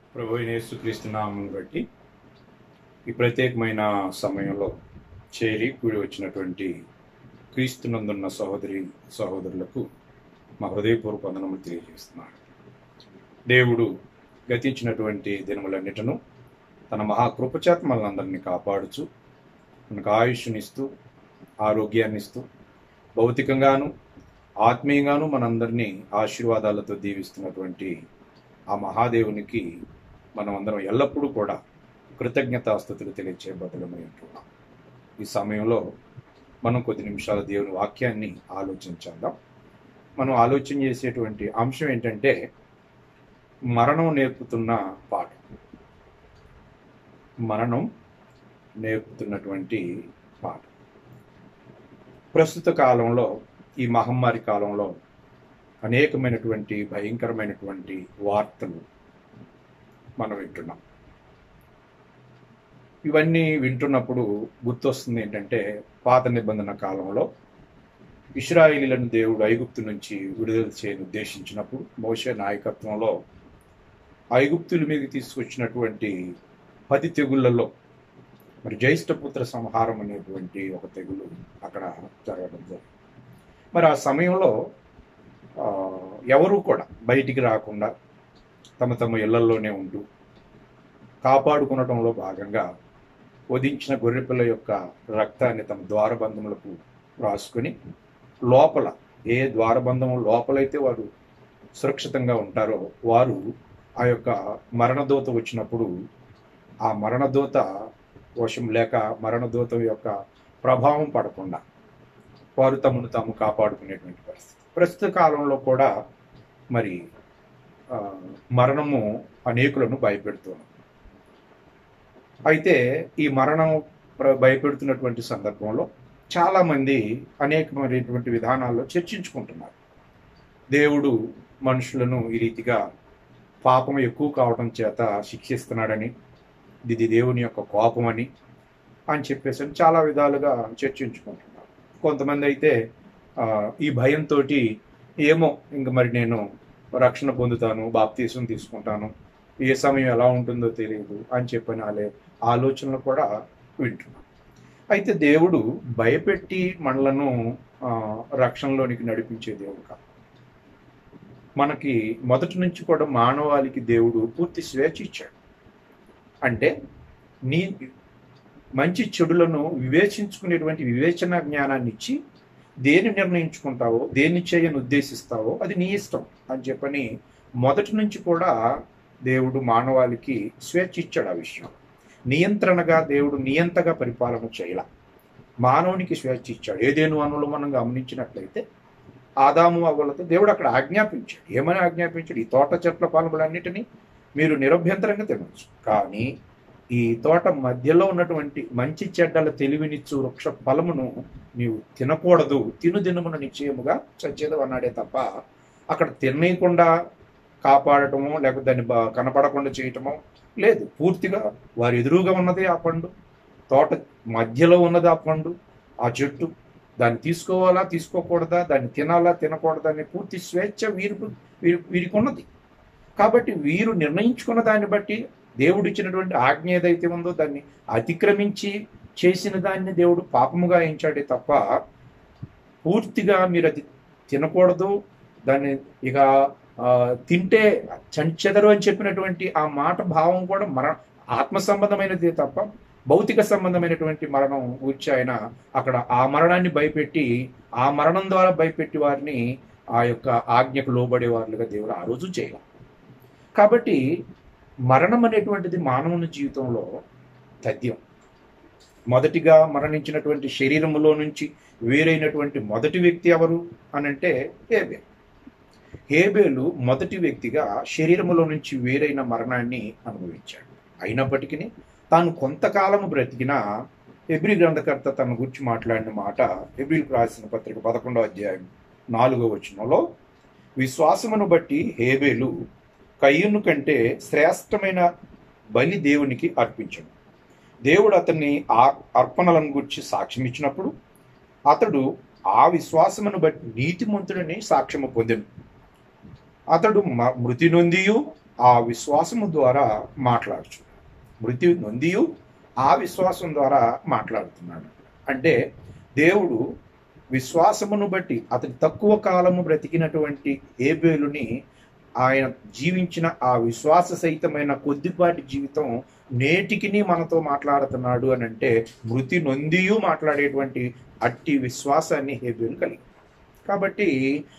ప్రభు అయిన యేసుక్రీస్తు నామం బట్టి ఈ ప్రత్యేకమైన సమయంలో చేరి కూడి వచ్చినటువంటి క్రీస్తునందున్న సహోదరి సహోదరులకు మా హృదయపూర్వక వందనములు తెలియజేస్తున్నాను దేవుడు గతించినటువంటి దినములన్నిటను తన మహాకృపచేత మనందరినీ కాపాడుచు మనకు ఆయుష్నిస్తూ ఆరోగ్యాన్ని ఇస్తూ భౌతికంగాను ఆత్మీయంగాను మనందరినీ ఆశీర్వాదాలతో దీవిస్తున్నటువంటి ఆ మహాదేవునికి మనం అందరం ఎల్లప్పుడూ కూడా కృతజ్ఞతాస్థుతులు తెలియచే బదులమై ఉంటున్నాం ఈ సమయంలో మనం కొద్ది నిమిషాల దేవుని వాక్యాన్ని ఆలోచించేద్దాం మనం ఆలోచన చేసేటువంటి అంశం ఏంటంటే మరణం నేర్పుతున్న పాఠం మరణం నేర్పుతున్నటువంటి పాఠం ప్రస్తుత కాలంలో ఈ మహమ్మారి కాలంలో అనేకమైనటువంటి భయంకరమైనటువంటి వార్తలు మనం వింటున్నాం ఇవన్నీ వింటున్నప్పుడు గుర్తొస్తుంది ఏంటంటే పాత నిబంధన కాలంలో ఇస్రాయిలీలను దేవుడు ఐగుప్తు నుంచి విడుదల చేయని ఉద్దేశించినప్పుడు మోషే నాయకత్వంలో ఐగుప్తుల మీద తీసుకొచ్చినటువంటి పది తెగుళ్లలో మరి జ్యేష్ఠపుత్ర సంహారం అనేటువంటి ఒక తెగులు అక్కడ జరగడం జరిగింది మరి ఆ సమయంలో ఆ, ఎవరూ కూడా బయటికి రాకుండా తమ తమ ఇళ్లల్లోనే ఉంటూ కాపాడుకునటంలో భాగంగా వధించిన గొర్రెపిల్ల యొక్క రక్తాన్ని తమ ద్వారబంధములకు రాసుకొని లోపల ఏ ద్వారబంధం లోపలైతే వారు సురక్షితంగా ఉంటారో వారు ఆ యొక్క మరణదూత వచ్చినప్పుడు ఆ మరణదూత వశం లేక మరణదూత యొక్క ప్రభావం పడకుండా వారు తమను తాము కాపాడుకునేటువంటి పరిస్థితి ప్రస్తుత కాలంలో కూడా మరి ఆ, మరణము అనేకులను భయపెడుతుంది అయితే ఈ మరణం ప్ర- భయపెడుతున్నటువంటి సందర్భంలో చాలామంది అనేకమైనటువంటి విధానాల్లో చర్చించుకుంటున్నారు దేవుడు మనుషులను ఈ రీతిగా పాపం ఎక్కువ కావడం చేత శిక్షిస్తున్నాడని ఇది దేవుని యొక్క కోపమని అని చెప్పేసి అని చాలా విధాలుగా చర్చించుకుంటున్నారు కొంతమంది అయితే ఆ, ఈ భయంతో ఏమో ఇంక మరి నేను రక్షణ పొందుతాను బాప్తీసం తీసుకుంటాను ఏ సమయం ఎలా ఉంటుందో తెలియదు అని చెప్పని అలే ఆలోచనలు కూడా వింటున్నాం అయితే దేవుడు భయపెట్టి మనలను ఆ, రక్షణలోనికి నడిపించే దేవుడు కాదు మనకి మొదటి నుంచి కూడా మానవాళికి దేవుడు పూర్తి స్వేచ్ఛ ఇచ్చాడు అంటే నీ మంచి చెడులను వివేచించుకునేటువంటి వివేచన జ్ఞానాన్ని ఇచ్చి దేని నిర్ణయించుకుంటావో దేన్ని చేయని ఉద్దేశిస్తావో అది నీ ఇష్టం అని చెప్పని మొదటి నుంచి కూడా దేవుడు మానవాళికి స్వేచ్ఛ ఇచ్చాడు ఆ విషయం నియంత్రణగా దేవుడు నియంతగా పరిపాలన చేయాల మానవునికి స్వేచ్ఛ ఇచ్చాడు ఏదేను అనులు మనం గమనించినట్లయితే ఆదాము అవ్వలతో దేవుడు అక్కడ ఆజ్ఞాపించాడు ఏమని ఆజ్ఞాపించాడు ఈ తోట చెట్ల పాలములన్నిటినీ మీరు నిరభ్యంతరంగా తినవచ్చు కానీ ఈ తోట మధ్యలో ఉన్నటువంటి మంచి చెడ్డల తెలివినిచ్చు వృక్ష ఫలమును నీవు తినకూడదు తిను దినమున నిశ్చయముగా చచ్చేదు అన్నాడే తప్ప అక్కడ తినేయకుండా కాపాడటమో లేకపోతే దాన్ని బా- కనపడకుండా చేయటమో లేదు పూర్తిగా వారి ఎదురుగా ఉన్నదే ఆ పండు తోట మధ్యలో ఉన్నది ఆ పండు ఆ చెట్టు దాన్ని తీసుకోవాలా తీసుకోకూడదా దాన్ని తినాలా తినకూడదా అనే పూర్తి స్వేచ్ఛ వీరు వీరి వీరికి ఉన్నది కాబట్టి వీరు నిర్ణయించుకున్న దాన్ని బట్టి దేవుడు ఇచ్చినటువంటి ఆజ్ఞ ఏదైతే ఉందో దాన్ని అతిక్రమించి చేసిన దాన్ని దేవుడు పాపముగా ఎంచాడే తప్ప పూర్తిగా మీరు అది తినకూడదు దాన్ని ఇక ఆ, తింటే చంచెదరు అని చెప్పినటువంటి ఆ మాట భావం కూడా మర ఆత్మ సంబంధమైనదే తప్ప భౌతిక సంబంధమైనటువంటి మరణం గురించి ఆయన అక్కడ ఆ మరణాన్ని భయపెట్టి ఆ మరణం ద్వారా భయపెట్టి వారిని ఆ యొక్క ఆజ్ఞకు లోబడే వారులుగా దేవుడు ఆ రోజు చేయాలి కాబట్టి మరణం అనేటువంటిది మానవుని జీవితంలో తథ్యం మొదటిగా మరణించినటువంటి శరీరములో నుంచి వేరైనటువంటి మొదటి వ్యక్తి ఎవరు అనంటే హేబేల్ హేబేలు మొదటి వ్యక్తిగా శరీరములో నుంచి వేరైన మరణాన్ని అనుభవించాడు అయినప్పటికీ తాను కొంతకాలము బ్రతికిన ఎబ్రి గ్రంథకర్త తన గురించి మాట్లాడిన మాట ఎబ్రిల్కి రాసిన పత్రిక పదకొండవ అధ్యాయం నాలుగో వచనంలో విశ్వాసమును బట్టి హేబేలు కయ్యును కంటే శ్రేష్టమైన బలి దేవునికి అర్పించను దేవుడు అతన్ని ఆ అర్పణలను గురించి సాక్ష్యం ఇచ్చినప్పుడు అతడు ఆ విశ్వాసమును బట్టి నీతిమంతుడని సాక్ష్యము పొందెను అతడు మ- మృతి నొందియు ఆ విశ్వాసము ద్వారా మాట్లాడుచు మృతి నొందియు ఆ విశ్వాసం ద్వారా మాట్లాడుతున్నాడు అంటే దేవుడు విశ్వాసమును బట్టి అతని తక్కువ కాలము బ్రతికినటువంటి ఏబేలుని ఆయన జీవించిన ఆ విశ్వాస సహితమైన కొద్దిపాటి జీవితం నేటికిని మనతో మాట్లాడుతున్నాడు అని అంటే మృతి నొందియు మాట్లాడేటువంటి అట్టి విశ్వాసాన్ని హేబేలు కలిగి కాబట్టి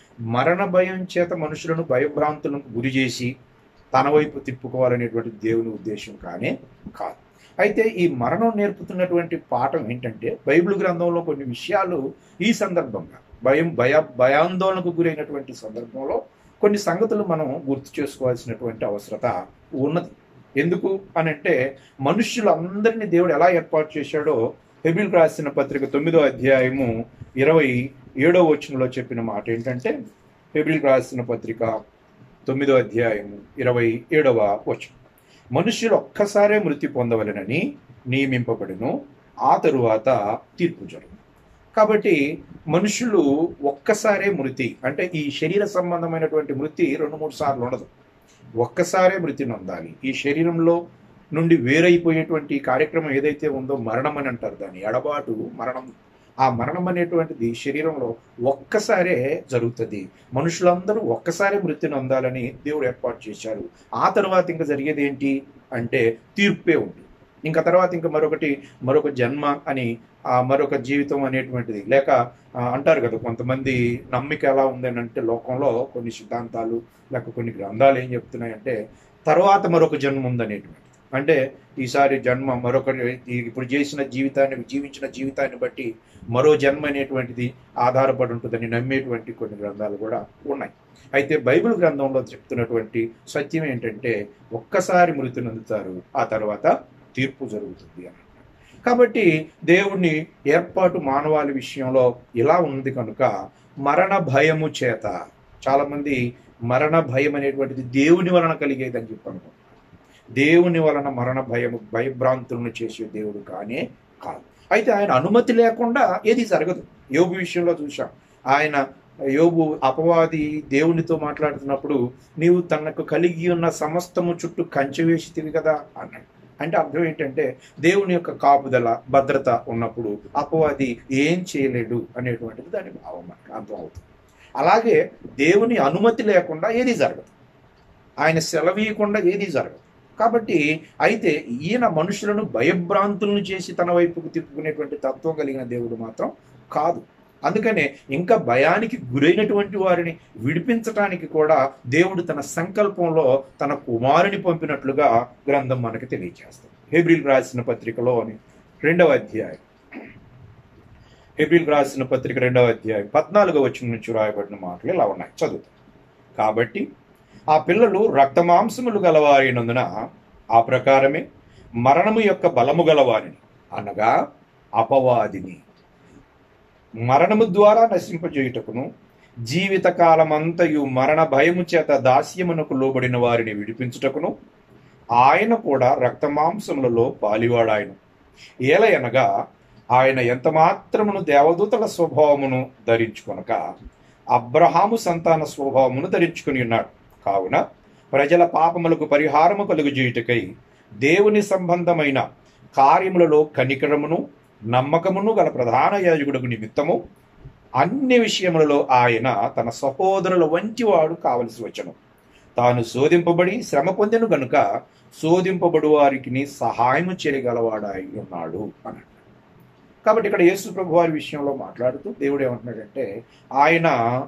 మరణ భయం చేత మనుషులను భయభ్రాంతులకు గురి చేసి తన వైపు తిప్పుకోవాలనేటువంటి దేవుని ఉద్దేశం కానే కాదు అయితే ఈ మరణం నేర్పుతున్నటువంటి పాఠం ఏంటంటే బైబిల్ గ్రంథంలో కొన్ని విషయాలు ఈ సందర్భంగా భయం భయ భయాందోళనకు గురైనటువంటి సందర్భంలో కొన్ని సంగతులు మనం గుర్తు చేసుకోవాల్సినటువంటి అవసరత ఉన్నది ఎందుకు అని అంటే మనుష్యులందరినీ దేవుడు ఎలా ఏర్పాటు చేశాడో హెబిల్ రాసిన పత్రిక తొమ్మిదో అధ్యాయము ఇరవై ఏడో వచనంలో చెప్పిన మాట ఏంటంటే హెబిల్ రాసిన పత్రిక తొమ్మిదో అధ్యాయము ఇరవై ఏడవ వచనం మనుష్యులు ఒక్కసారే మృతి పొందవలెనని నియమింపబడిను ఆ తరువాత తీర్పు జరుగు కాబట్టి మనుషులు ఒక్కసారే మృతి అంటే ఈ శరీర సంబంధమైనటువంటి మృతి రెండు మూడు సార్లు ఉండదు ఒక్కసారే మృతి నొందాలి ఈ శరీరంలో నుండి వేరైపోయేటువంటి కార్యక్రమం ఏదైతే ఉందో మరణం అని అంటారు దాన్ని ఎడబాటు మరణం ఆ మరణం అనేటువంటిది శరీరంలో ఒక్కసారే జరుగుతుంది మనుషులందరూ ఒక్కసారే మృతి నొందాలని దేవుడు ఏర్పాటు చేశారు ఆ తర్వాత ఇంకా జరిగేది ఏంటి అంటే తీర్పే ఉంది ఇంకా తర్వాత ఇంకా మరొకటి మరొక జన్మ అని ఆ మరొక జీవితం అనేటువంటిది లేక ఆ, అంటారు కదా కొంతమంది నమ్మిక ఎలా ఉంది అని అంటే లోకంలో కొన్ని సిద్ధాంతాలు లేక కొన్ని గ్రంథాలు ఏం చెప్తున్నాయంటే తర్వాత మరొక జన్మ ఉందనేటువంటిది అంటే ఈసారి జన్మ మరొక ఇప్పుడు చేసిన జీవితాన్ని జీవించిన జీవితాన్ని బట్టి మరో జన్మ అనేటువంటిది ఆధారపడి ఉంటుందని నమ్మేటువంటి కొన్ని గ్రంథాలు కూడా ఉన్నాయి అయితే బైబిల్ గ్రంథంలో చెప్తున్నటువంటి సత్యం ఏంటంటే ఒక్కసారి మృతి నొందుతారు ఆ తర్వాత తీర్పు జరుగుతుంది అని కాబట్టి దేవుణ్ణి ఏర్పాటు మానవాళి విషయంలో ఇలా ఉంది కనుక మరణ భయము చేత చాలా మంది మరణ భయం అనేటువంటిది దేవుని వలన కలిగేదని చెప్పి అనుకుంటున్నారు దేవుని వలన మరణ భయము భయభ్రాంతులను చేసే దేవుడు కానే కాదు అయితే ఆయన అనుమతి లేకుండా ఏది జరగదు యోబు విషయంలో చూసాం ఆయన యోబు అపవాది దేవునితో మాట్లాడుతున్నప్పుడు నీవు తనకు కలిగి ఉన్న సమస్తము చుట్టూ కంచె వేసితివి కదా అన్నాడు అంటే అర్థం ఏంటంటే దేవుని యొక్క కాపుదల భద్రత ఉన్నప్పుడు అపవాది ఏం చేయలేడు అనేటువంటిది దాని భావం మనకు అర్థం అవుతుంది అలాగే దేవుని అనుమతి లేకుండా ఏది జరగదు ఆయన సెలవీయకుండా ఏది జరగదు కాబట్టి అయితే ఈయన మనుషులను భయభ్రాంతులను చేసి తన వైపుకు తిప్పుకునేటువంటి తత్వం కలిగిన దేవుడు మాత్రం కాదు అందుకనే ఇంకా భయానికి గురైనటువంటి వారిని విడిపించటానికి కూడా దేవుడు తన సంకల్పంలో తన కుమారుని పంపినట్లుగా గ్రంథం మనకి తెలియజేస్తుంది హెబ్రిల్ రాసిన పత్రికలో అని రెండవ అధ్యాయం హెబ్రిల్ రాసిన పత్రిక రెండవ అధ్యాయం పద్నాలుగో వచ్చిన నుంచి రాయబడిన మాటలు ఇలా ఉన్నాయి చదువుతాం కాబట్టి ఆ పిల్లలు రక్తమాంసములు గలవారినందున ఆ ప్రకారమే మరణము యొక్క బలము గలవారిని అనగా అపవాదిని మరణము ద్వారా నశింపజేయుటకును జీవిత కాలమంతయు మరణ భయము చేత దాస్యమునకు లోబడిన వారిని విడిపించుటకును ఆయన కూడా రక్తమాంసములలో పాలివాడాయను ఏలయనగా ఆయన ఎంత మాత్రమును దేవదూతల స్వభావమును ధరించుకొనక అబ్రహాము సంతాన స్వభావమును ధరించుకుని ఉన్నాడు కావున ప్రజల పాపములకు పరిహారము కలుగుజేయుటకై దేవుని సంబంధమైన కార్యములలో కనికరమును నమ్మకమును గల ప్రధాన యాజకుడుకు నిమిత్తము అన్ని విషయములలో ఆయన తన సహోదరుల వంటివాడు కావలసి వచ్చను తాను శోధింపబడి శ్రమ పొందెను గనుక శోధింపబడు వారికి సహాయము చేయగలవాడై ఉన్నాడు అన్నాడు కాబట్టి ఇక్కడ యేసు ప్రభు వారి విషయంలో మాట్లాడుతూ దేవుడు ఏమంటున్నాడంటే ఆయన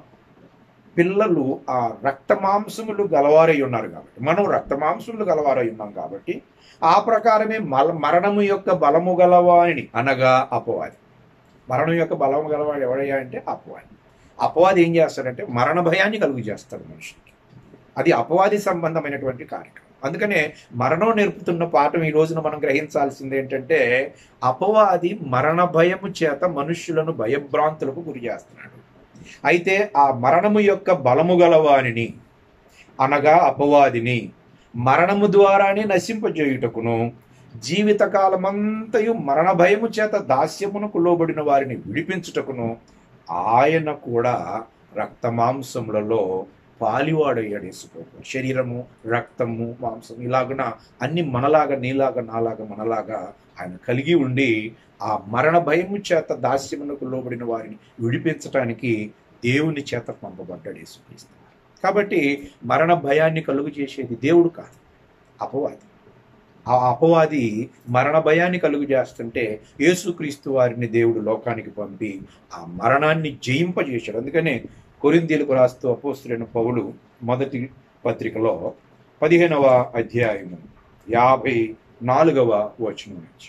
పిల్లలు ఆ రక్తమాంసములు గలవారై ఉన్నారు కాబట్టి మనం రక్తమాంసములు గలవారై ఉన్నాం కాబట్టి ఆ ప్రకారమే మల మరణము యొక్క బలము గలవాణి అనగా అపవాది మరణం యొక్క బలము గలవాడు ఎవడయ్యా అంటే అపవాది అపవాది ఏం చేస్తాడంటే మరణ భయాన్ని కలుగు చేస్తాడు మనిషికి అది అపవాది సంబంధమైనటువంటి కార్యక్రమం అందుకనే మరణం నేర్పుతున్న పాఠం ఈ రోజున మనం గ్రహించాల్సింది ఏంటంటే అపవాది మరణ భయము చేత మనుష్యులను భయభ్రాంతులకు గురి చేస్తున్నాడు అయితే ఆ మరణము యొక్క బలము గలవానిని అనగా అపవాదిని మరణము ద్వారానే నశింపజేయుటకును జీవితకాలమంతయు మరణ భయము చేత దాస్యమునకు లోబడిన వారిని విడిపించుటకును ఆయన కూడా రక్తమాంసములలో పాలివాడయ్యాడు యేసుప్రభు శరీరము రక్తము మాంసం ఇలాగున అన్ని మనలాగా నీలాగా నాలాగా మనలాగా ఆయన కలిగి ఉండి ఆ మరణ భయము చేత దాస్యమునకు లోబడిన వారిని విడిపించటానికి దేవుని చేత పంపబడ్డాడు యేసుక్రీస్తు కాబట్టి మరణ భయాన్ని కలుగు చేసేది దేవుడు కాదు అపవాది ఆ అపవాది మరణ భయాన్ని కలుగు చేస్తుంటే యేసుక్రీస్తు వారిని దేవుడు లోకానికి పంపి ఆ మరణాన్ని జయింపజేశాడు అందుకనే కొరిందీలకు రాస్తూ అపోస్తులైన పౌలు మొదటి పత్రికలో పదిహేనవ అధ్యాయము యాభై నాలుగవ వచనం నుంచి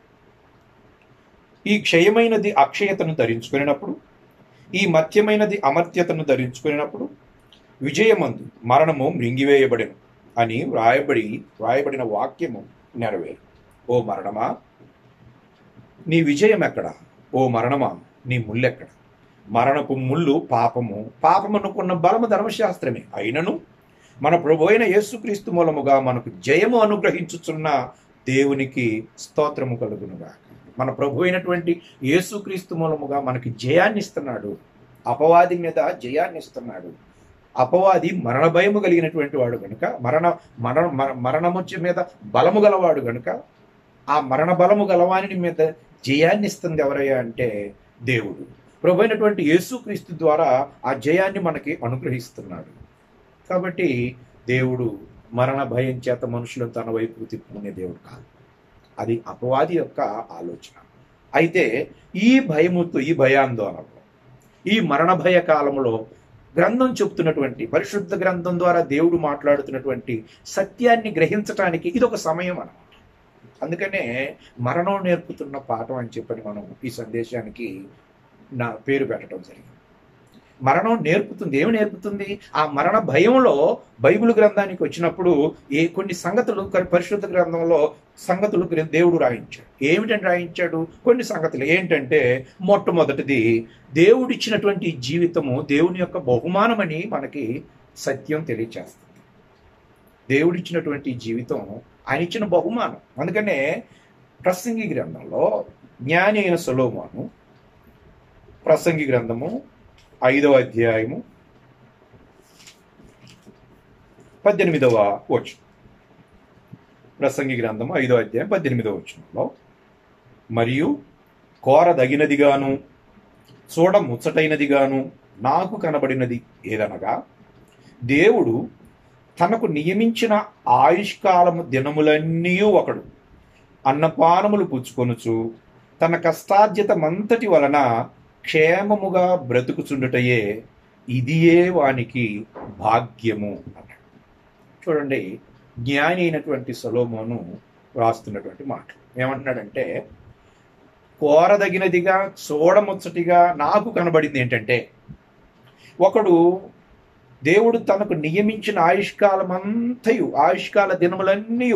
ఈ క్షయమైనది అక్షయతను ధరించుకునేటప్పుడు ఈ మత్యమైనది అమర్త్యతను ధరించుకునేటప్పుడు విజయమందు మరణము మృంగివేయబడెను అని వ్రాయబడి వ్రాయబడిన వాక్యము నెరవేరు ఓ మరణమా నీ విజయం ఎక్కడ ఓ మరణమా నీ ముల్లెక్కడ మరణపు ముళ్ళు పాపము పాపమనుకున్న బలము ధర్మశాస్త్రమే అయినను మన ప్రభు అయిన యేసుక్రీస్తు మూలముగా మనకు జయము అనుగ్రహించుచున్న దేవునికి స్తోత్రము కలుగునుగా మన ప్రభు అయినటువంటి యేసుక్రీస్తు మూలముగా మనకి జయాన్ని ఇస్తున్నాడు అపవాది మీద జయాన్ని ఇస్తున్నాడు అపవాది మరణ భయము కలిగినటువంటి వాడు గనుక మరణ మరణ మరణము మీద బలము గలవాడు గనుక ఆ మరణ బలము గలవాని మీద జయాన్ని ఇస్తుంది ఎవరయ్యా అంటే దేవుడు ప్రభు అయినటువంటి యేసుక్రీస్తు ద్వారా ఆ జయాన్ని మనకి అనుగ్రహిస్తున్నాడు కాబట్టి దేవుడు మరణ భయం చేత మనుషులను తన వైపుకు తిప్పుకునే దేవుడు కాదు అది అపవాది యొక్క ఆలోచన అయితే ఈ భయముతో ఈ భయాందోళనలో ఈ మరణ భయ కాలంలో గ్రంథం చెప్తున్నటువంటి పరిశుద్ధ గ్రంథం ద్వారా దేవుడు మాట్లాడుతున్నటువంటి సత్యాన్ని గ్రహించటానికి ఇది ఒక సమయం అన్నమాట అందుకనే మరణం నేర్పుతున్న పాఠం అని చెప్పని మనం ఈ సందేశానికి నా పేరు పెట్టడం జరిగింది మరణం నేర్పుతుంది ఏమి నేర్పుతుంది ఆ మరణ భయంలో బైబిల్ గ్రంథానికి వచ్చినప్పుడు ఏ కొన్ని సంగతులు పరిశుద్ధ గ్రంథంలో సంగతులు దేవుడు రాయించాడు ఏమిటని రాయించాడు కొన్ని సంగతులు ఏంటంటే మొట్టమొదటిది దేవుడిచ్చినటువంటి జీవితము దేవుని యొక్క బహుమానమని మనకి సత్యం తెలియచేస్తుంది దేవుడిచ్చినటువంటి జీవితం ఆయన ఇచ్చిన బహుమానం అందుకనే ప్రసంగి గ్రంథంలో జ్ఞాని అయిన సొలోమాను ప్రసంగి గ్రంథము ఐదవ అధ్యాయము పద్దెనిమిదవ వచనం ప్రసంగి గ్రంథము ఐదవ అధ్యాయం పద్దెనిమిదవ వచనంలో మరియు కోరదగినదిగాను చూడ ముచ్చటైనదిగాను నాకు కనబడినది ఏదనగా దేవుడు తనకు నియమించిన ఆయుష్కాలము దినములన్నీ ఒకడు అన్నపానములు పుచ్చుకొనుచు తన కష్టార్జితమంతటి వలన క్షేమముగా బ్రతుకుచుండుటయే ఇదియే వానికి భాగ్యము అన్నాడు చూడండి జ్ఞాని అయినటువంటి సొలోమోను రాస్తున్నటువంటి మాట ఏమంటున్నాడంటే కోరదగినదిగా చూడముచ్చటిగా నాకు కనబడింది ఏంటంటే ఒకడు దేవుడు తనకు నియమించిన ఆయుష్కాలమంతయు ఆయుష్కాల దినములన్నీ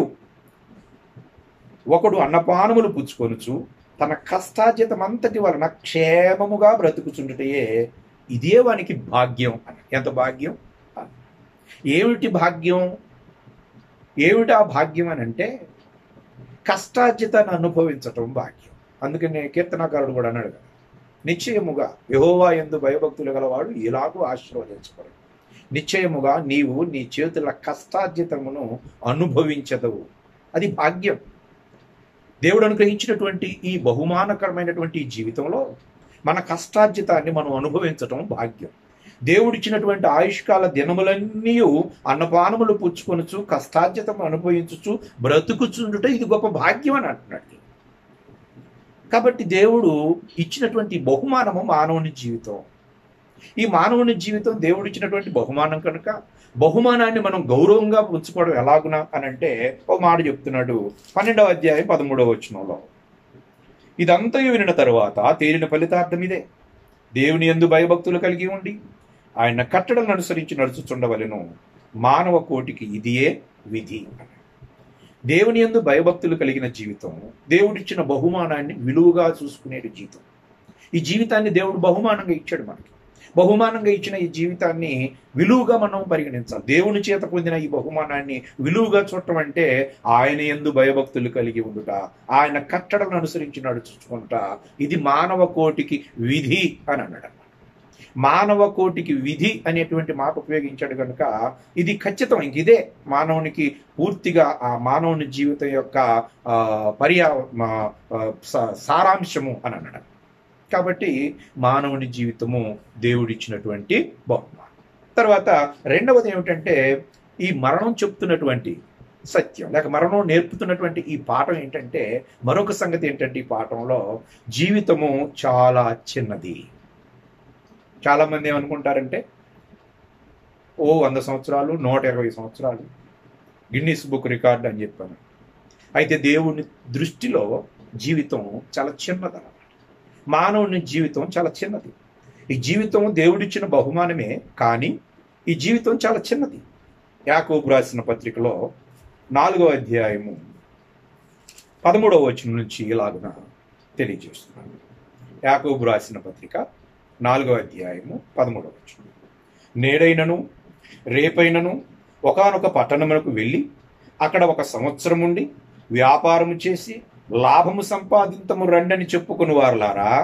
ఒకడు అన్నపానములు పుచ్చుకొనుచు తన కష్టార్జితమంతటి వలన క్షేమముగా బ్రతుకుచుండుటయే ఇదే వానికి భాగ్యం అని ఎంత భాగ్యం ఏమిటి భాగ్యం ఏమిటి ఆ భాగ్యం అని అంటే కష్టార్జితాన్ని అనుభవించటం భాగ్యం అందుకని కీర్తనాకారుడు కూడా అన్నాడు కదా నిశ్చయముగా యహోవా ఎందు భయభక్తులు గలవాడు ఇలాగూ ఆశీర్వదించబడు నిశ్చయముగా నీవు నీ చేతుల కష్టార్జితమును అనుభవించదవు అది భాగ్యం దేవుడు అనుగ్రహించినటువంటి ఈ బహుమానకరమైనటువంటి జీవితంలో మన కష్టార్జితాన్ని మనం అనుభవించటం భాగ్యం దేవుడిచ్చినటువంటి ఆయుష్కాల దినములన్నీ అన్నపానములు పుచ్చుకొనుచు కష్టార్జితం అనుభవించుచు బ్రతుకుచుండుట ఇది గొప్ప భాగ్యం అని అంటున్నాడు కాబట్టి దేవుడు ఇచ్చినటువంటి బహుమానము మానవుని జీవితం ఈ మానవుని జీవితం దేవుడు ఇచ్చినటువంటి బహుమానం కనుక బహుమానాన్ని మనం గౌరవంగా ఉంచుకోవడం ఎలాగునా అని అంటే ఒక మాట చెప్తున్నాడు పన్నెండవ అధ్యాయం పదమూడవ వచనంలో ఇదంతా వినిన తరువాత తేలిన ఫలితార్థం ఇదే దేవుని ఎందు భయభక్తులు కలిగి ఉండి ఆయన కట్టడలను అనుసరించి నడుచుచుండవలను మానవ కోటికి ఇదియే విధి దేవుని ఎందు భయభక్తులు కలిగిన జీవితం దేవుడిచ్చిన బహుమానాన్ని విలువగా చూసుకునే జీవితం ఈ జీవితాన్ని దేవుడు బహుమానంగా ఇచ్చాడు మనకి బహుమానంగా ఇచ్చిన ఈ జీవితాన్ని విలువగా మనం పరిగణించాలి దేవుని చేత పొందిన ఈ బహుమానాన్ని విలువగా చూడటం అంటే ఆయన ఎందు భయభక్తులు కలిగి ఉండుట ఆయన కట్టడలను అనుసరించి నడుచుకుంటా ఇది మానవ కోటికి విధి అని అన్నాడు మానవ కోటికి విధి అనేటువంటి మాట ఉపయోగించాడు కనుక ఇది ఖచ్చితం ఇంక ఇదే మానవునికి పూర్తిగా ఆ మానవుని జీవితం యొక్క ఆ, పర్యా మా, ఆ, సా- సారాంశము అని అన్నాడు కాబట్టి మానవుని జీవితము దేవుడిచ్చినటువంటి బహుమానం తర్వాత రెండవది ఏమిటంటే ఈ మరణం చెప్తున్నటువంటి సత్యం లేక మరణం నేర్పుతున్నటువంటి ఈ పాఠం ఏంటంటే మరొక సంగతి ఏంటంటే ఈ పాఠంలో జీవితము చాలా చిన్నది చాలా మంది ఏమనుకుంటారంటే ఓ వంద సంవత్సరాలు నూట ఇరవై సంవత్సరాలు గిన్నీస్ బుక్ రికార్డ్ అని చెప్పాను అయితే దేవుని దృష్టిలో జీవితం చాలా చిన్నదన్నమాట మానవుని జీవితం చాలా చిన్నది ఈ జీవితం దేవుడిచ్చిన బహుమానమే కానీ ఈ జీవితం చాలా చిన్నది యాకోబు రాసిన పత్రికలో నాలుగో అధ్యాయము పదమూడవ వచనం నుంచి ఇలాగున తెలియజేస్తున్నాను యాకోబు రాసిన పత్రిక నాలుగో అధ్యాయము పదమూడవ వచనం నేడైనను రేపైనను ఒకానొక పట్టణమునకు వెళ్ళి అక్కడ ఒక సంవత్సరం ఉండి వ్యాపారము చేసి లాభము సంపాదింతము రండని చెప్పుకుని వారులారా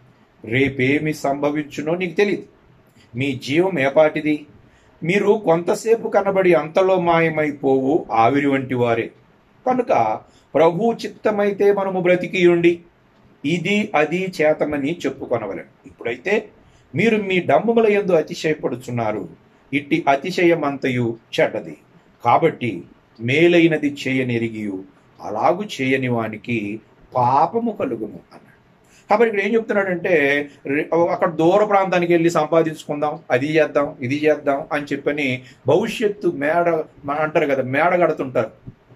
రేపేమి సంభవించునో నీకు తెలియదు మీ జీవం ఏపాటిది మీరు కొంతసేపు కనబడి అంతలో మాయమైపోవు ఆవిరి వంటి వారే కనుక ప్రభు చిత్తమైతే మనము బ్రతికి ఉండి ఇది అది చేతమని చెప్పుకొనవలను ఇప్పుడైతే మీరు మీ డమ్ముల యందు అతిశయపడుచున్నారు ఇట్టి అతిశయమంతయు చెడ్డది కాబట్టి మేలైనది చేయనెరిగియు అలాగు చేయని వానికి పాపము కలుగును అన్నాడు కాబట్టి ఇక్కడ ఏం చెప్తున్నాడంటే రే- అక్కడ దూర ప్రాంతానికి వెళ్ళి సంపాదించుకుందాం అది చేద్దాం ఇది చేద్దాం అని చెప్పని భవిష్యత్తు మేడ మ- అంటారు కదా మేడ కడుతుంటారు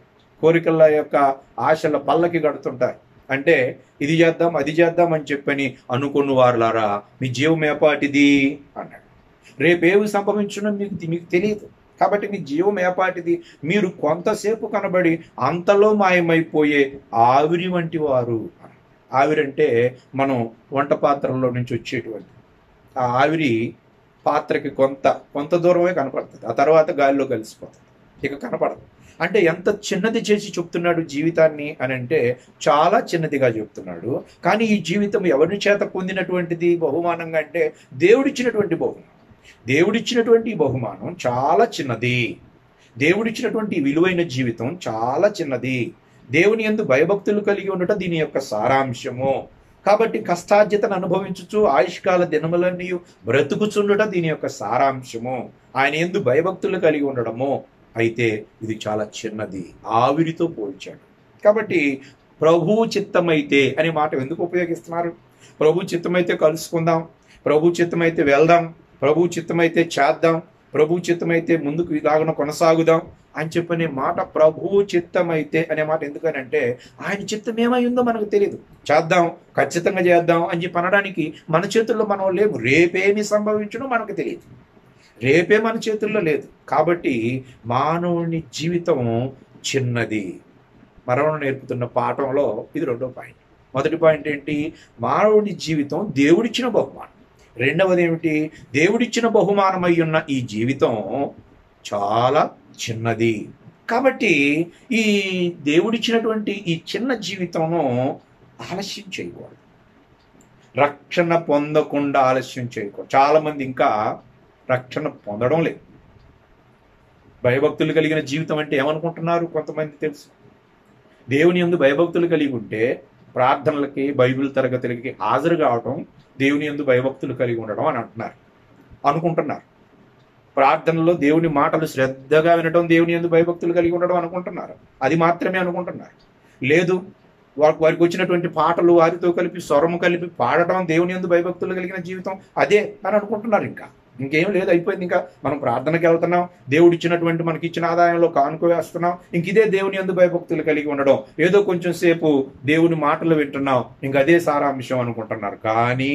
కోరికల యొక్క ఆశల పల్లకి కడుతుంటారు అంటే ఇది చేద్దాం అది చేద్దాం అని చెప్పని అనుకున్న వారులారా మీ జీవం ఏపాటిది అన్నాడు రేపేవి సంభవించునో మీకు మీకు తెలియదు కాబట్టి మీ జీవం ఏపాటిది మీరు కొంతసేపు కనబడి అంతలో మాయమైపోయే ఆవిరి వంటి వారు ఆవిరంటే మనం వంట పాత్రలో నుంచి వచ్చేటువంటి ఆ ఆవిరి పాత్రకి కొంత కొంత దూరమే కనపడుతుంది ఆ తర్వాత గాలిలో కలిసిపోతుంది ఇక కనపడదు అంటే ఎంత చిన్నది చేసి చెప్తున్నాడు జీవితాన్ని అని అంటే చాలా చిన్నదిగా చెప్తున్నాడు కానీ ఈ జీవితం ఎవరి చేత పొందినటువంటిది బహుమానంగా అంటే దేవుడిచ్చినటువంటి బహుమానం దేవుడిచ్చినటువంటి ఈ బహుమానం చాలా చిన్నది దేవుడిచ్చినటువంటి ఈ విలువైన జీవితం చాలా చిన్నది దేవుని ఎందు భయభక్తులు కలిగి ఉండటం దీని యొక్క సారాంశము కాబట్టి కష్టార్జితను అనుభవించుచు ఆయుష్కాల దినములన్నీ బ్రతుకుచుండుట దీని యొక్క సారాంశము ఆయన ఎందు భయభక్తులు కలిగి ఉండడము అయితే ఇది చాలా చిన్నది ఆవిరితో పోల్చాడు కాబట్టి ప్రభు చిత్తమైతే అనే మాట ఎందుకు ఉపయోగిస్తున్నారు ప్రభు చిత్తమైతే కలుసుకుందాం ప్రభు చిత్తమైతే వెళ్దాం ప్రభు చిత్తమైతే చేద్దాం ప్రభు చిత్తమైతే ముందుకు ఇలాగన కొనసాగుదాం అని చెప్పనే మాట ప్రభు చిత్తమైతే అనే మాట ఎందుకనంటే ఆయన చిత్తం ఏమై ఉందో మనకు తెలియదు చేద్దాం ఖచ్చితంగా చేద్దాం అని చెప్పి అనడానికి మన చేతుల్లో మనం లేవు రేపేమి సంభవించడం మనకు తెలియదు రేపే మన చేతుల్లో లేదు కాబట్టి మానవుని జీవితం చిన్నది మరణం నేర్పుతున్న పాఠంలో ఇది రెండో పాయింట్ మొదటి పాయింట్ ఏంటి మానవుని జీవితం దేవుడిచ్చిన బహుమానం రెండవది ఏమిటి దేవుడిచ్చిన బహుమానమై ఉన్న ఈ జీవితం చాలా చిన్నది కాబట్టి ఈ దేవుడిచ్చినటువంటి ఈ చిన్న జీవితంను ఆలస్యం చేయకూడదు రక్షణ పొందకుండా ఆలస్యం చేయకూడదు చాలా మంది ఇంకా రక్షణ పొందడం లేదు భయభక్తులు కలిగిన జీవితం అంటే ఏమనుకుంటున్నారు కొంతమంది తెలుసు దేవుని యందు భయభక్తులు కలిగి ఉంటే ప్రార్థనలకి బైబిల్ తరగతులకి హాజరు కావటం దేవుని యందు భయభక్తులు కలిగి ఉండడం అని అంటున్నారు అనుకుంటున్నారు ప్రార్థనలో దేవుని మాటలు శ్రద్ధగా వినడం దేవుని యందు భయభక్తులు కలిగి ఉండడం అనుకుంటున్నారు అది మాత్రమే అనుకుంటున్నారు లేదు వారికి వారికి వచ్చినటువంటి పాటలు వారితో కలిపి స్వరము కలిపి పాడటం దేవుని యందు భయభక్తులు కలిగిన జీవితం అదే అని అనుకుంటున్నారు ఇంకా ఇంకేం లేదు అయిపోయింది ఇంకా మనం ప్రార్థనకి వెళ్తున్నాం దేవుడు ఇచ్చినటువంటి మనకి ఇచ్చిన ఆదాయంలో కానుక వేస్తున్నాం ఇంక ఇదే దేవుని యందు భయభక్తులు కలిగి ఉండడం ఏదో కొంచెం సేపు దేవుని మాటలు వింటున్నాం ఇంక అదే సారాంశం అనుకుంటున్నారు కానీ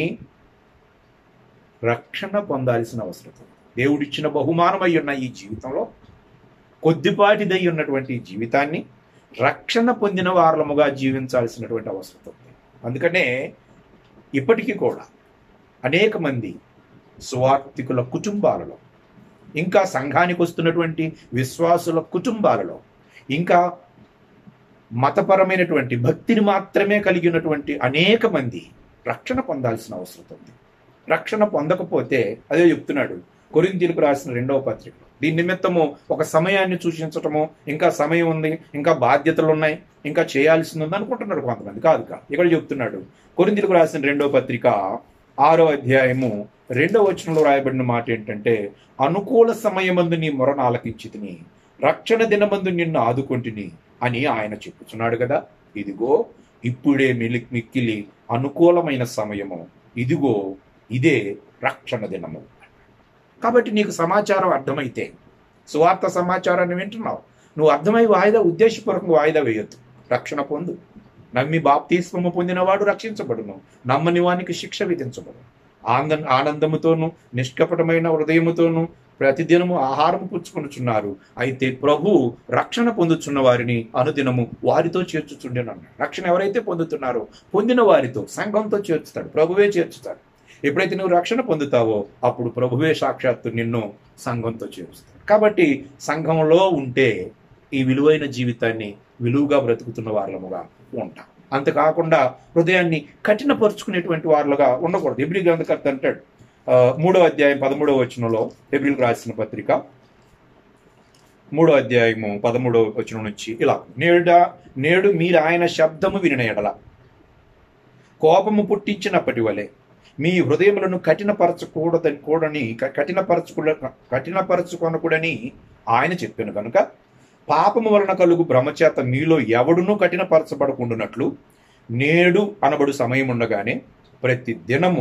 రక్షణ పొందాల్సిన అవసరం ఉంది. దేవుడిచ్చిన బహుమానమై ఉన్న ఈ జీవితంలో కొద్దిపాటిదై ఉన్నటువంటి ఈ జీవితాన్ని రక్షణ పొందిన వారలముగా జీవించాల్సినటువంటి అవసరం ఉంది అందుకనే ఇప్పటికీ కూడా అనేక మంది స్వార్థికుల కుటుంబాలలో ఇంకా సంఘానికి వస్తున్నటువంటి విశ్వాసుల కుటుంబాలలో ఇంకా మతపరమైనటువంటి భక్తిని మాత్రమే కలిగి ఉన్నటువంటి అనేక మంది రక్షణ పొందాల్సిన అవసరం ఉంది రక్షణ పొందకపోతే అదే చెప్తున్నాడు కొరింతీలకు రాసిన రెండవ పత్రిక దీని నిమిత్తము ఒక సమయాన్ని సూచించటము ఇంకా సమయం ఉంది ఇంకా బాధ్యతలు ఉన్నాయి ఇంకా చేయాల్సింది ఉంది అనుకుంటున్నారు కొంతమంది కాదు కాదు ఇక్కడ చెప్తున్నాడు కొరింతీలకు రాసిన రెండవ పత్రిక ఆరో అధ్యాయము రెండవ వచనంలో రాయబడిన మాట ఏంటంటే అనుకూల సమయమందు నీ మొరను ఆలకించి తిని రక్షణ దినమందు నిన్ను ఆదుకొంటిని అని ఆయన చెప్పుచున్నాడు కదా ఇదిగో ఇప్పుడే మిలి మిక్కిలి అనుకూలమైన సమయము ఇదిగో ఇదే రక్షణ దినము కాబట్టి నీకు సమాచారం అర్థమైతే సువార్త సమాచారాన్ని వింటున్నావు నువ్వు అర్థమై వాయిదా ఉద్దేశపూర్వకంగా వాయిదా వేయొద్దు రక్షణ పొందు నమ్మి బాప్తీస్వము పొందినవాడు రక్షించబడును నమ్మని వానికి శిక్ష విధించబడు ఆనంద ఆనందముతోను నిష్కపటమైన హృదయముతోను ప్రతిదినము ఆహారము పుచ్చుకొనుచున్నారు అయితే ప్రభు రక్షణ పొందుతున్న వారిని అనుదినము వారితో చేర్చుచుండెనన్నాడు రక్షణ ఎవరైతే పొందుతున్నారో పొందిన వారితో సంఘంతో చేర్చుతాడు ప్రభువే చేర్చుతాడు ఎప్పుడైతే నువ్వు రక్షణ పొందుతావో అప్పుడు ప్రభువే సాక్షాత్తు నిన్ను సంఘంతో చేరుస్తాడు కాబట్టి సంఘంలో ఉంటే ఈ విలువైన జీవితాన్ని విలువగా బ్రతుకుతున్న వాళ్ళముగా ఉంటాం అంతకాకుండా హృదయాన్ని కఠినపరుచుకునేటువంటి వారులుగా ఉండకూడదు ఎబ్రి గ్రంథకర్త అంటాడు ఆ, మూడో అధ్యాయం పదమూడవ వచనంలో ఎబ్రిల్ రాసిన పత్రిక మూడో అధ్యాయము పదమూడవ వచనం నుంచి ఇలా నేడ నేడు మీరు ఆయన శబ్దము వినిన ఎడల కోపము పుట్టించినప్పటి వలె మీ హృదయములను కఠినపరచకూడదని కూడని క- కఠినపరచుకుడ కఠినపరచుకొనకూడని ఆయన చెప్పాను కనుక పాపము వలన కలుగు భ్రమచేత మీలో ఎవడునూ కఠినపరచబడకుండునట్లు నేడు అనబడు సమయం ఉండగానే ప్రతి దినము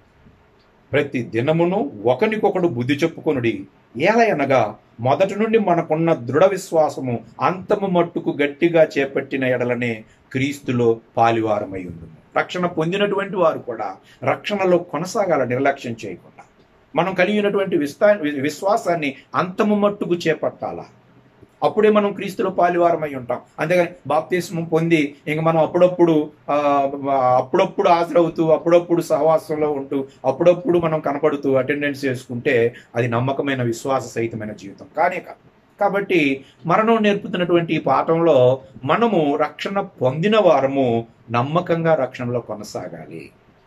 ప్రతి దినమును ఒకనికొకడు బుద్ధి చెప్పుకొనుడి ఏలయనగా మొదటి నుండి మనకున్న దృఢ విశ్వాసము అంతము మట్టుకు గట్టిగా చేపట్టిన ఎడలనే క్రీస్తులో పాలివారమై ఉంది రక్షణ పొందినటువంటి వారు కూడా రక్షణలో కొనసాగాల నిర్లక్ష్యం చేయకుండా మనం కలిగినటువంటి విస్తా విశ్వాసాన్ని అంతము మట్టుకు చేపట్టాలా అప్పుడే మనం క్రీస్తులో పాలివారమై ఉంటాం అంతేగాని బాప్తిస్మం పొంది ఇంక మనం అప్పుడప్పుడు ఆ, అప్పుడప్పుడు హాజరవుతూ అప్పుడప్పుడు సహవాసంలో ఉంటూ అప్పుడప్పుడు మనం కనపడుతూ అటెండెన్స్ చేసుకుంటే అది నమ్మకమైన విశ్వాస సహితమైన జీవితం కానే కాదు కాబట్టి మరణం నేర్పుతున్నటువంటి ఈ పాఠంలో మనము రక్షణ పొందిన వారము నమ్మకంగా రక్షణలో కొనసాగాలి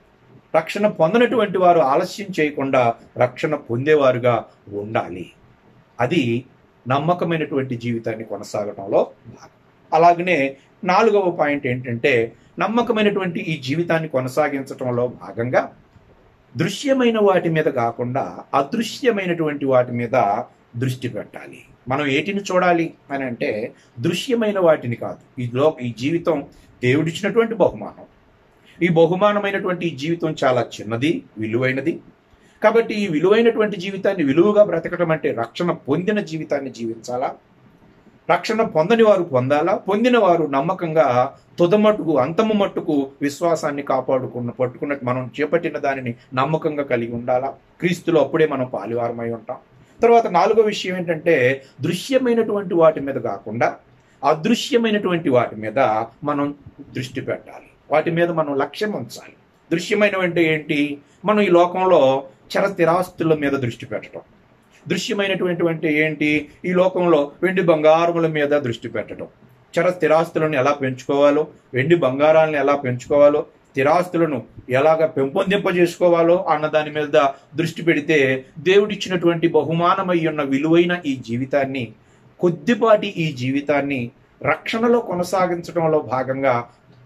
రక్షణ పొందినటువంటి వారు ఆలస్యం చేయకుండా రక్షణ పొందేవారుగా ఉండాలి అది నమ్మకమైనటువంటి జీవితాన్ని కొనసాగడంలో భాగం అలాగనే నాలుగవ పాయింట్ ఏంటంటే నమ్మకమైనటువంటి ఈ జీవితాన్ని కొనసాగించడంలో భాగంగా దృశ్యమైన వాటి మీద కాకుండా అదృశ్యమైనటువంటి వాటి మీద దృష్టి పెట్టాలి మనం ఏటిని చూడాలి అని అంటే దృశ్యమైన వాటిని కాదు ఈ లో ఈ జీవితం దేవుడిచ్చినటువంటి బహుమానం ఈ బహుమానమైనటువంటి ఈ జీవితం చాలా చిన్నది విలువైనది కాబట్టి ఈ విలువైనటువంటి జీవితాన్ని విలువగా బ్రతకడం అంటే రక్షణ పొందిన జీవితాన్ని జీవించాలా రక్షణ పొందని వారు పొందాలా పొందిన వారు నమ్మకంగా తుదమట్టుకు అంతము మట్టుకు విశ్వాసాన్ని కాపాడుకున్న పట్టుకున్నట్టు మనం చేపట్టిన దానిని నమ్మకంగా కలిగి ఉండాలా క్రీస్తులో అప్పుడే మనం పాలివారమై ఉంటాం తర్వాత నాలుగో విషయం ఏంటంటే దృశ్యమైనటువంటి వాటి మీద కాకుండా అదృశ్యమైనటువంటి వాటి మీద మనం దృష్టి పెట్టాలి వాటి మీద మనం లక్ష్యం ఉంచాలి దృశ్యమైనవంటే ఏంటి మనం ఈ లోకంలో చర స్థిరాస్తుల మీద దృష్టి పెట్టడం దృశ్యమైనటువంటి ఏంటి ఈ లోకంలో వెండి బంగారముల మీద దృష్టి పెట్టడం చర స్థిరాస్తులను ఎలా పెంచుకోవాలో వెండి బంగారాలను ఎలా పెంచుకోవాలో స్థిరాస్తులను ఎలాగ పెంపొందింపజేసుకోవాలో అన్న దాని మీద దృష్టి పెడితే దేవుడిచ్చినటువంటి బహుమానమై ఉన్న విలువైన ఈ జీవితాన్ని కొద్దిపాటి ఈ జీవితాన్ని రక్షణలో కొనసాగించడంలో భాగంగా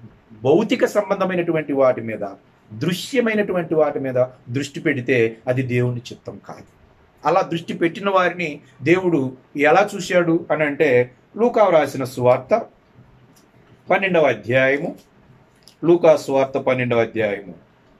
భౌతిక సంబంధమైనటువంటి వాటి మీద దృశ్యమైనటువంటి వాటి మీద దృష్టి పెడితే అది దేవుని చిత్తం కాదు అలా దృష్టి పెట్టిన వారిని దేవుడు ఎలా చూశాడు అని అంటే లూకా రాసిన సువార్త పన్నెండవ అధ్యాయము లూకా సువార్త పన్నెండవ అధ్యాయము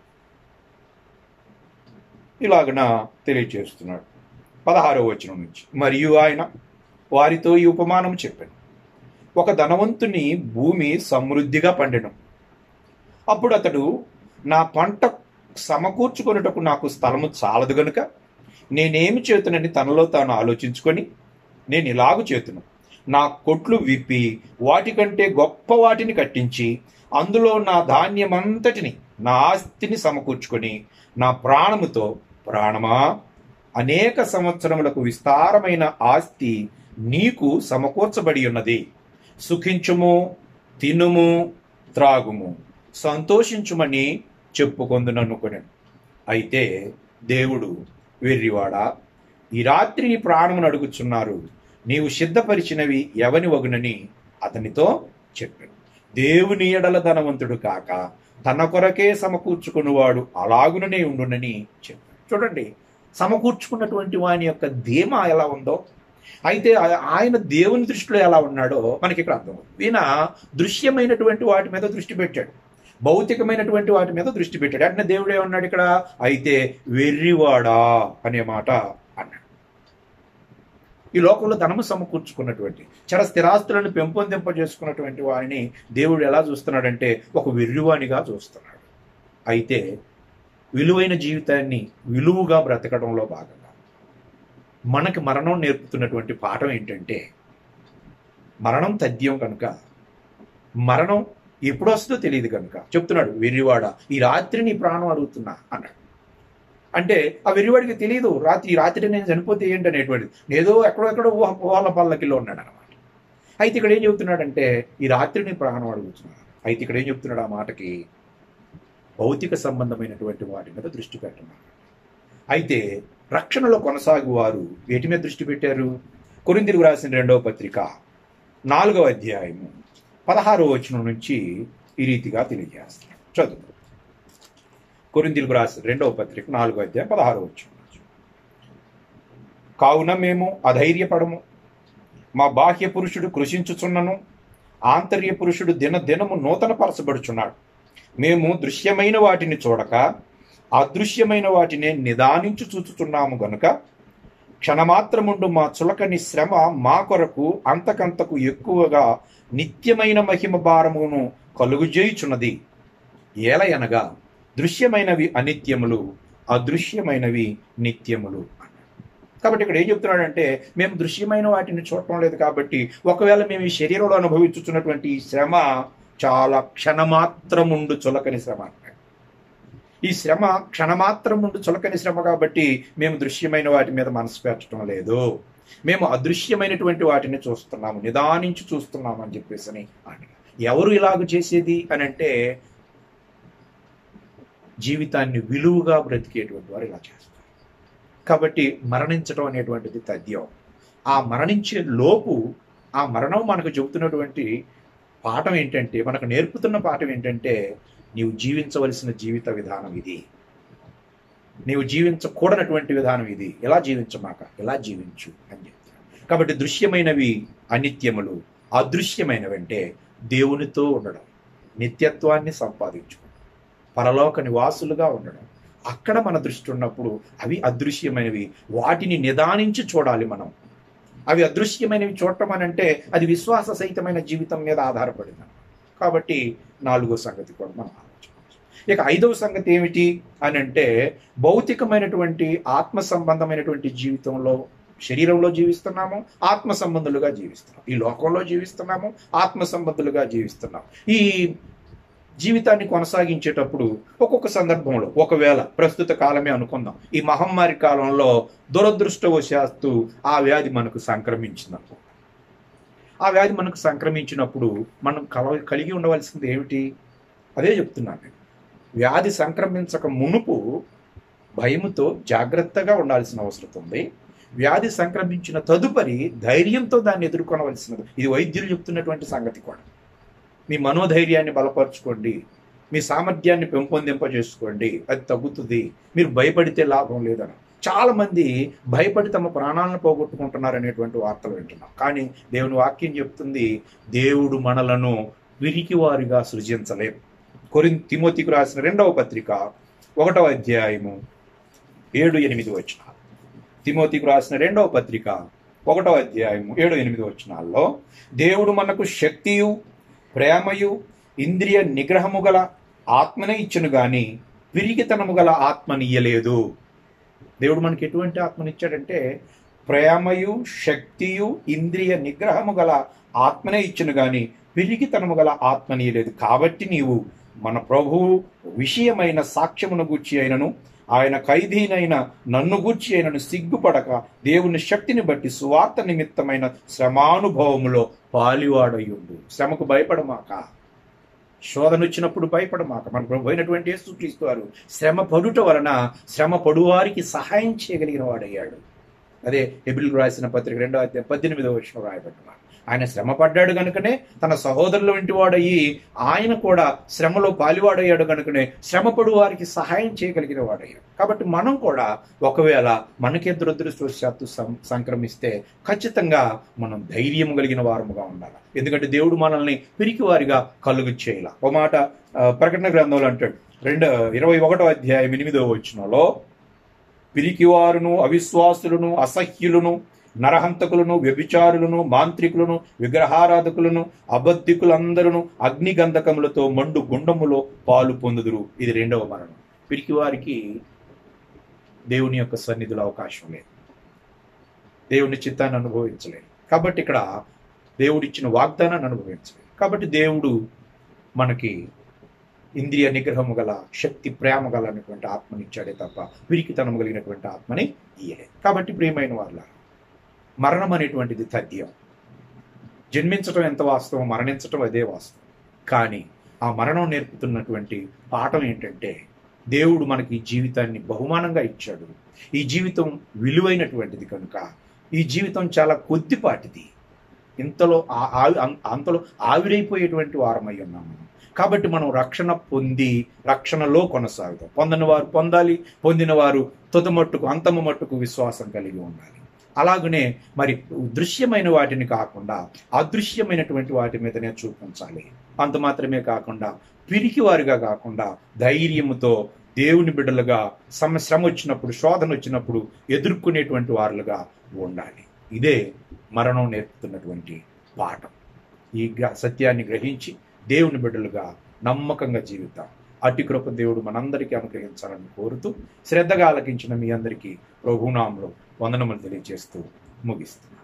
ఇలాగన తెలియచేస్తున్నాడు పదహారవ వచనం నుంచి మరియు ఆయన వారితో ఈ ఉపమానం చెప్పాను ఒక ధనవంతుని భూమి సమృద్ధిగా పండెను అప్పుడు అతడు నా పంట సమకూర్చుకొనుటకు నాకు స్థలము చాలదు గనుక నేనేమి చేతునని తనలో తాను ఆలోచించుకొని నేను ఇలాగు చేతును నా కొట్లు విప్పి వాటికంటే గొప్ప వాటిని కట్టించి అందులో నా ధాన్యమంతటిని నా ఆస్తిని సమకూర్చుకొని నా ప్రాణముతో ప్రాణమా అనేక సంవత్సరములకు విస్తారమైన ఆస్తి నీకు సమకూర్చబడి ఉన్నది సుఖించుము తినుము త్రాగుము సంతోషించుమని చెప్పుకొందుననుకునే అయితే దేవుడు వెర్రివాడా ఈ రాత్రి నీ ప్రాణమును అడుగుచున్నారు నీవు సిద్ధపరిచినవి ఎవని వగునని అతనితో చెప్పాడు దేవుని ఎడల ధనవంతుడు కాక తన కొరకే సమకూర్చుకున్నవాడు అలాగుననే ఉండునని చెప్పాడు చూడండి సమకూర్చుకున్నటువంటి వాని యొక్క ధీమ ఎలా ఉందో అయితే ఆ- ఆయన దేవుని దృష్టిలో ఎలా ఉన్నాడో మనకి ఇక్కడ అర్థం ఈయన దృశ్యమైనటువంటి వాటి మీద దృష్టి పెట్టాడు భౌతికమైనటువంటి వాటి మీద దృష్టి పెట్టాడు అంటే దేవుడు ఏమన్నాడు ఇక్కడ అయితే వెర్రివాడా అనే మాట అన్నాడు ఈ లోకంలో ధనము సమకూర్చుకున్నటువంటి చర స్థిరాస్తులను పెంపొందింపజేసుకున్నటువంటి వారిని దేవుడు ఎలా చూస్తున్నాడంటే ఒక వెర్రివానిగా చూస్తున్నాడు అయితే విలువైన జీవితాన్ని విలువగా బ్రతకడంలో భాగంగా మనకి మరణం నేర్పుతున్నటువంటి పాఠం ఏంటంటే మరణం తథ్యం కనుక మరణం ఎప్పుడు వస్తుందో తెలియదు కనుక చెప్తున్నాడు వెర్రివాడ ఈ రాత్రి నీ ప్రాణం అడుగుతున్నా అన్నాడు అంటే ఆ వెర్రివాడికి తెలియదు రాత్రి ఈ రాత్రి నేను చనిపోతే ఏంటి అనేటువంటిది ఏదో ఎక్కడో ఎక్కడో ఊహ ఊహల పల్లకిలో ఉన్నాడు అనమాట అయితే ఇక్కడ ఏం చెబుతున్నాడంటే ఈ రాత్రి నీ ప్రాణం అడుగుతున్నాడు అయితే ఇక్కడ ఏం చెప్తున్నాడు ఆ మాటకి భౌతిక సంబంధమైనటువంటి వాటి మీద దృష్టి పెట్టమన్నాడు అయితే రక్షణలో కొనసాగు వారు వేటి మీద దృష్టి పెట్టారు కొరిందిరికి రాసిన రెండవ పత్రిక నాలుగవ అధ్యాయము పదహారో వచనం నుంచి ఈ రీతిగా తెలియజేస్తారు చదువు కొరిందిలకు రాసిన రెండవ పత్రిక నాలుగో అధ్యాయం పదహారో వచనం నుంచి కావున మేము అధైర్యపడము మా బాహ్య పురుషుడు కృషించుచున్నను ఆంతర్య పురుషుడు దిన దినము నూతన పరచబడుచున్నాడు మేము దృశ్యమైన వాటిని చూడక అదృశ్యమైన వాటినే నిదానించు చూచుతున్నాము గనుక క్షణమాత్రముండు మా చులకని శ్రమ మా కొరకు అంతకంతకు ఎక్కువగా నిత్యమైన మహిమ భారమును కలుగుజేయుచున్నది ఏలయనగా దృశ్యమైనవి అనిత్యములు అదృశ్యమైనవి నిత్యములు కాబట్టి ఇక్కడ ఏం చెప్తున్నాడంటే మేము దృశ్యమైన వాటిని చూడటం లేదు కాబట్టి ఒకవేళ మేము ఈ శరీరంలో అనుభవించుతున్నటువంటి ఈ శ్రమ చాలా క్షణమాత్రముండు చులకని శ్రమ అన్నాడు ఈ శ్రమ క్షణమాత్రముండు చులకని శ్రమ కాబట్టి మేము దృశ్యమైన వాటి మీద మనసు పెట్టడం లేదు మేము అదృశ్యమైనటువంటి వాటిని చూస్తున్నాము నిదానించి చూస్తున్నాము అని చెప్పేసి అని అన్నాడు. ఎవరు ఇలాగ చేసేది అని అంటే జీవితాన్ని విలువగా బ్రతికేటువంటి వారు ఇలా చేస్తారు కాబట్టి మరణించడం అనేటువంటిది తథ్యం ఆ మరణించే లోపు ఆ మరణం మనకు చెబుతున్నటువంటి పాఠం ఏంటంటే మనకు నేర్పుతున్న పాఠం ఏంటంటే నీవు జీవించవలసిన జీవిత విధానం ఇది నీవు జీవించకూడనటువంటి విధానం ఇది ఎలా జీవించమాక ఎలా జీవించు అని చెప్తాను కాబట్టి దృశ్యమైనవి అనిత్యములు అదృశ్యమైనవి అంటే దేవునితో ఉండడం నిత్యత్వాన్ని సంపాదించుకోవడం పరలోక నివాసులుగా ఉండడం అక్కడ మన దృష్టి ఉన్నప్పుడు అవి అదృశ్యమైనవి వాటిని నిదానించి చూడాలి మనం అవి అదృశ్యమైనవి చూడటం అని అంటే అది విశ్వాస సహితమైన జీవితం మీద ఆధారపడింది కాబట్టి నాలుగో సంగతి కూడా మనం ఆలోచించవచ్చు ఇక ఐదవ సంగతి ఏమిటి అని అంటే భౌతికమైనటువంటి ఆత్మ సంబంధమైనటువంటి జీవితంలో శరీరంలో జీవిస్తున్నాము ఆత్మ సంబంధులుగా జీవిస్తున్నాం ఈ లోకంలో జీవిస్తున్నాము ఆత్మ సంబంధులుగా జీవిస్తున్నాం ఈ జీవితాన్ని కొనసాగించేటప్పుడు ఒక్కొక్క సందర్భంలో ఒకవేళ ప్రస్తుత కాలమే అనుకుందాం ఈ మహమ్మారి కాలంలో దురదృష్టవశాత్తు ఆ వ్యాధి మనకు సంక్రమించింది ఆ వ్యాధి మనకు సంక్రమించినప్పుడు మనం కల కలిగి ఉండవలసింది ఏమిటి అదే చెప్తున్నాను నేను వ్యాధి సంక్రమించక మునుపు భయముతో జాగ్రత్తగా ఉండాల్సిన అవసరం ఉంది వ్యాధి సంక్రమించిన తదుపరి ధైర్యంతో దాన్ని ఎదుర్కొనవలసినది ఇది వైద్యులు చెప్తున్నటువంటి సంగతి కూడా మీ మనోధైర్యాన్ని బలపరచుకోండి మీ సామర్థ్యాన్ని పెంపొందింపజేసుకోండి అది తగ్గుతుంది మీరు భయపడితే లాభం లేదని చాలా మంది భయపడి తమ ప్రాణాలను పోగొట్టుకుంటున్నారు అనేటువంటి వార్తలు వింటున్నాం కానీ దేవుని వాక్యం చెప్తుంది దేవుడు మనలను విరికి వారిగా సృజించలేం కొరిన్ తిమోతికి రాసిన రెండవ పత్రిక ఒకటవ అధ్యాయము ఏడు ఎనిమిది వచ్చిన తిమోతికి రాసిన రెండవ పత్రిక ఒకటవ అధ్యాయము ఏడు ఎనిమిది వచనాల్లో దేవుడు మనకు శక్తియు ప్రేమయు ఇంద్రియ నిగ్రహము గల ఆత్మనే ఇచ్చును గాని విరిగితనము గల ఆత్మనియ్యలేదు దేవుడు మనకి ఎటువంటి ఆత్మనిచ్చాడంటే ప్రేమయు శక్తియు ఇంద్రియ నిగ్రహము గల ఆత్మనే ఇచ్చును గాని విరిగితనము గల ఆత్మనీయలేదు కాబట్టి నీవు మన ప్రభువు విషయమైన సాక్ష్యమును గూర్చి అయినను ఆయన ఖైదీనైన నన్ను గూర్చి అయినను సిగ్గుపడక దేవుని శక్తిని బట్టి సువార్త నిమిత్తమైన శ్రమానుభవములో పాలివాడయుండు శ్రమకు భయపడమాక శోధన వచ్చినప్పుడు భయపడమాక మన ప్రభు అయినటువంటి యేసుక్రీస్తు వారు శ్రమ పడుట వలన శ్రమ పడువారికి సహాయం చేయగలిగిన వాడయ్యాడు అదే ఎబిల్ రాసిన పత్రిక రెండో అధ్యాయం పద్దెనిమిదవ వచ్చిన రాయబడ్డ ఆయన శ్రమ పడ్డాడు కనుకనే తన సహోదరుల వంటి వాడయ్యి ఆయన కూడా శ్రమలో పాలివాడయ్యాడు కనుకనే శ్రమపడు వారికి సహాయం చేయగలిగిన వాడయ్యాడు కాబట్టి మనం కూడా ఒకవేళ మనకే దురదృష్టవశాత్తు సం సంక్రమిస్తే ఖచ్చితంగా మనం ధైర్యం కలిగిన వారముగా ఉండాలి ఎందుకంటే దేవుడు మనల్ని పిరికి వారిగా కలుగు చేయాల ఒక మాట ఆ, ప్రకటన గ్రంథంలో అంటాడు రెండు ఇరవై ఒకటో అధ్యాయం ఎనిమిదో వచ్చినలో పిరికివారును అవిశ్వాసులను అసహ్యులను నరహంతకులను వ్యభిచారులను మాంత్రికులను విగ్రహారాధకులను అబద్ధికులందరూ అగ్నిగంధకములతో మండు గుండములో పాలు పొందుదురు ఇది రెండవ మరణం పిరికివారికి దేవుని యొక్క సన్నిధిలో అవకాశం లేదు దేవుని చిత్తాన్ని అనుభవించలేదు కాబట్టి ఇక్కడ దేవుడిచ్చిన వాగ్దానాన్ని అనుభవించలేదు కాబట్టి దేవుడు మనకి ఇంద్రియ నిగ్రహము గల శక్తి ప్రేమ గల అనేటువంటి ఆత్మనిచ్చాడే తప్ప పిరికితనం కలిగినటువంటి ఆత్మని ఇయ్యలేదు కాబట్టి ప్రియమైన వాళ్ళ మరణం అనేటువంటిది తథ్యం జన్మించటం ఎంత వాస్తవం మరణించటం అదే వాస్తవం కానీ ఆ మరణం నేర్పుతున్నటువంటి పాఠం ఏంటంటే దేవుడు మనకి ఈ జీవితాన్ని బహుమానంగా ఇచ్చాడు ఈ జీవితం విలువైనటువంటిది కనుక ఈ జీవితం చాలా కొద్దిపాటిది ఇంతలో ఆ- ఆ- అం- అంతలో ఆవిరైపోయేటువంటి వారమై ఉన్నాం మనం కాబట్టి మనం రక్షణ పొంది రక్షణలో కొనసాగుతాం పొందని వారు పొందాలి పొందిన వారు తుదమట్టుకు అంతమ మట్టుకు విశ్వాసం కలిగి ఉండాలి అలాగనే మరి దృశ్యమైన వాటిని కాకుండా అదృశ్యమైనటువంటి వాటి మీదనే చూపించాలి అంత మాత్రమే కాకుండా పిరికి వారిగా కాకుండా ధైర్యముతో దేవుని బిడ్డలుగా సమ శ్రమ వచ్చినప్పుడు శోధన వచ్చినప్పుడు ఎదుర్కొనేటువంటి వారులుగా ఉండాలి ఇదే మరణం నేర్పుతున్నటువంటి పాఠం ఈ గ్ర- సత్యాన్ని గ్రహించి దేవుని బిడ్డలుగా నమ్మకంగా జీవితాం అట్టి కృప దేవుడు మనందరికీ అనుగ్రహించాలని కోరుతూ శ్రద్ధగా ఆలకించిన మీ అందరికీ ప్రభునామంలో వందనములు తెలియజేస్తూ ముగిస్తున్నాను